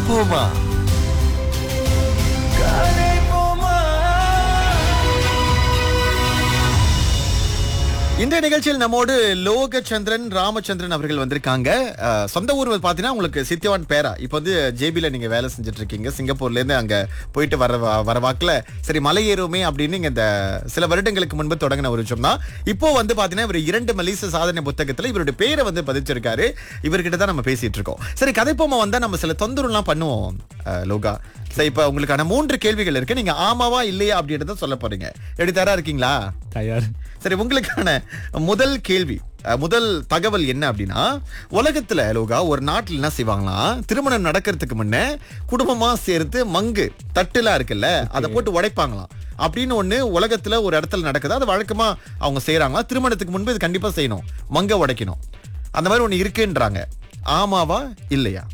போமா இந்த நிகழ்ச்சியில் நம்மோடு லோகச்சந்திரன் ராமச்சந்திரன் அவர்கள் வந்திருக்காங்க அஹ், சொந்த ஊர் வந்து பாத்தீங்கன்னா உங்களுக்கு சித்தியவான் பேரா இப்போ வந்து ஜேபில நீங்க வேலை செஞ்சுட்டு இருக்கீங்க சிங்கப்பூர்ல இருந்து அங்க போயிட்டு வர வா- வர வாக்குல சரி மலை ஏறுமே அப்படின்னு நீங்க இந்த சில வருடங்களுக்கு முன்பு தொடங்கின ஒரு விஷயம் தான் இப்போ வந்து பாத்தீங்கன்னா இவர் இரண்டு மலிச சாதனை புத்தகத்துல இவருடைய பேரை வந்து பதிச்சிருக்காரு இவர்கிட்ட தான் நம்ம பேசிட்டு இருக்கோம் சரி கதைப்போமா வந்தா நம்ம சில தொந்தரவுலாம் பண்ணுவோம் அஹ், லோகா சரி இப்ப உங்களுக்கான மூன்று கேள்விகள் இருக்கு நீங்க ஆமாவா இல்லையா அப்படின்றத சொல்ல போறீங்க எப்படி தயாரா இருக்கீங்களா தயார் சரி உங்களுக்கான முதல் கேள்வி அஹ், முதல் தகவல் என்ன அப்படின்னா உலகத்துல லோகா ஒரு நாட்டுல என்ன செய்வாங்களாம் திருமணம் நடக்கிறதுக்கு முன்ன குடும்பமா சேர்த்து மங்கு தட்டுலாம் இருக்குல்ல அதை போட்டு உடைப்பாங்களாம் அப்படின்னு ஒண்ணு உலகத்துல ஒரு இடத்துல நடக்குது அது வழக்கமா அவங்க செய்யறாங்களா திருமணத்துக்கு முன்பு இது கண்டிப்பா செய்யணும் மங்க உடைக்கணும் அந்த மாதிரி ஒண்ணு இருக்குன்றாங்க ஆமாவா இல்லையா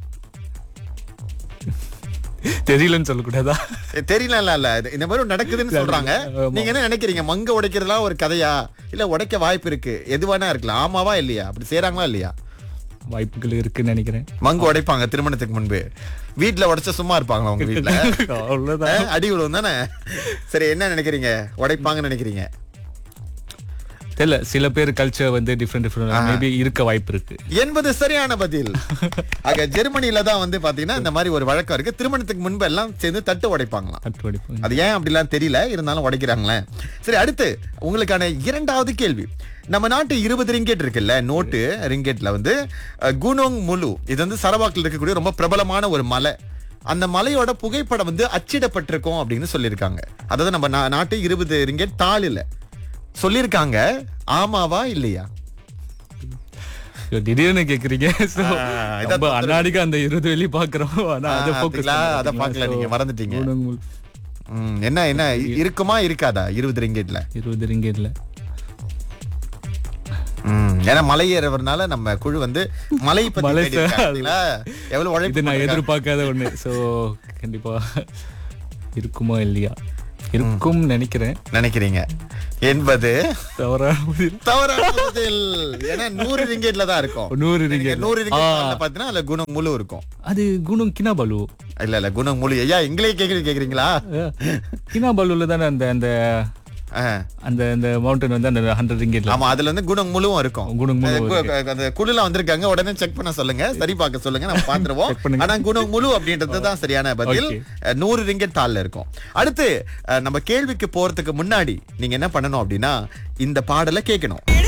தெரியலன்னு சொல்லக்கூடாதா ஏ, தெரியல இல்ல இல்ல இது- இந்த மாதிரி ஒண்ணு நடக்குதுன்னு சொல்றாங்க ஆமா. நீங்க என்ன நினைக்கிறீங்க மங்க உடைக்கிறதுலாம் ஒரு கதையா இல்ல உடைக்க வாய்ப்பு இருக்கு எது வேணா இருக்கலாம் ஆமாவா இல்லையா அப்படி செய்யறாங்களா இல்லையா வாய்ப்புகள் இருக்குன்னு நினைக்கிறேன் மங்கு உடைப்பாங்க திருமணத்துக்கு முன்பு வீட்ல உடைச்ச சும்மா இருப்பாங்களா உங்க வீட்ல அவ்வளவுதான் அஹ், அடி விழுவும் தானே சரி என்ன நினைக்கிறீங்க உடைப்பாங்கன்னு நினைக்கிறீங்க தெரியல சில பேர் கல்ச்சர் வந்து டிஃப்ரெண்ட் டிஃப்ரெண்ட் மேபி இருக்க வாய்ப்பு இருக்கு என்பது சரியான பதில் ஆக ஜெர்மனில தான் வந்து பாத்தீங்கன்னா இந்த மாதிரி ஒரு வழக்கம் இருக்கு திருமணத்துக்கு முன்பு எல்லாம் சேர்ந்து தட்டு உடைப்பாங்களாம் தட்டு வடிப்பு அது ஏன் அப்படிலாம் தெரியல இருந்தாலும் உடைக்கிறாங்களே சரி அடுத்து உங்களுக்கான இரண்டாவது கேள்வி நம்ம நாட்டு இருபது ரிங்கெட் இருக்குல்ல நோட்டு ரிங்கெட்ல வந்து அஹ், குனோங் முலு இது வந்து சரவாக்கில் இருக்கக்கூடிய ரொம்ப பிரபலமான ஒரு மலை அந்த மலையோட புகைப்படம் வந்து அச்சிடப்பட்டிருக்கும் அப்படின்னு சொல்லியிருக்காங்க அதாவது நம்ம நா- நாட்டு இருபது ரிங்கெட் தாளில் சொல்லியிருக்காங்க ஆமாவா இல்லையா ஐயோ, திடீர்னு கேக்குறீங்க So, ஆ, இதான் ரொம்ப அன்னாடிக்கு அந்த இருபது வெளி பாக்குறோம் ஆனா அதை ஆ, focus பாத்தீங்களா? பண்ண அதை மாட்டீங்களா? பார்க்கல So, நீங்க, மறந்துட்டீங்க. குணங்கள் ம், என்ன என்ன இருக்குமா இருக்காதா இருபது ரிங்கெட்ல இருபது ரிங்க இல்ல ம், ஏன்னா மலை ஏறவர்னால நம்ம குழு வந்து மலை பத்தி மலை தேடி இருக்காங்க. சார். பாத்தீங்களா? எவ்வளவு இது உழைப்பு நான் பண்ணிருக்காங்க. எதிர்பார்க்காத ஒண்ணு சோ கண்டிப்பா இருக்குமா இல்லையா இருக்கும் நினைக்கிறேன் நினைக்கிறீங்க என்பது தவறான பதில். தவறான பதில் ஏன்னா நூறு ரிங்கெட்ல தான் இருக்கும் நூறு நீங்க ரிங்க நூறு ரிங்கெட் பாத்தீங்கன்னா அதுல குணம் முழு இருக்கும் அது குணம் கினாபாலு இல்ல இல்ல குணம் முழு ஐயா இங்கிலீஷ் கேக்குறது கேக்குறீங்களா கினாபாலுல தானே அந்த அந்த ஆ. அந்த அந்த மவுண்டன் வந்து அந்த ஹண்ட்ரட் ரிங்கெட்ல ஆமா அதுல வந்து குணம் முழுவும் இருக்கும் குணம் முழு கு- கு- அந்த குழுல வந்திருக்காங்க உடனே செக் பண்ண சொல்லுங்க சரி பார்க்க சொல்லுங்க நம்ம பாத்துருவோம் Check பண்ணுங்க. ஆனா குணம் முழு அப்படின்றது தான் சரியான பதில் Okay. அஹ், நூறு ரிங்கெட் தாள்ல இருக்கும் அடுத்து அஹ், நம்ம கேள்விக்கு போறதுக்கு முன்னாடி நீங்க என்ன பண்ணணும் அப்படின்னா இந்த பாடலை கேட்கணும்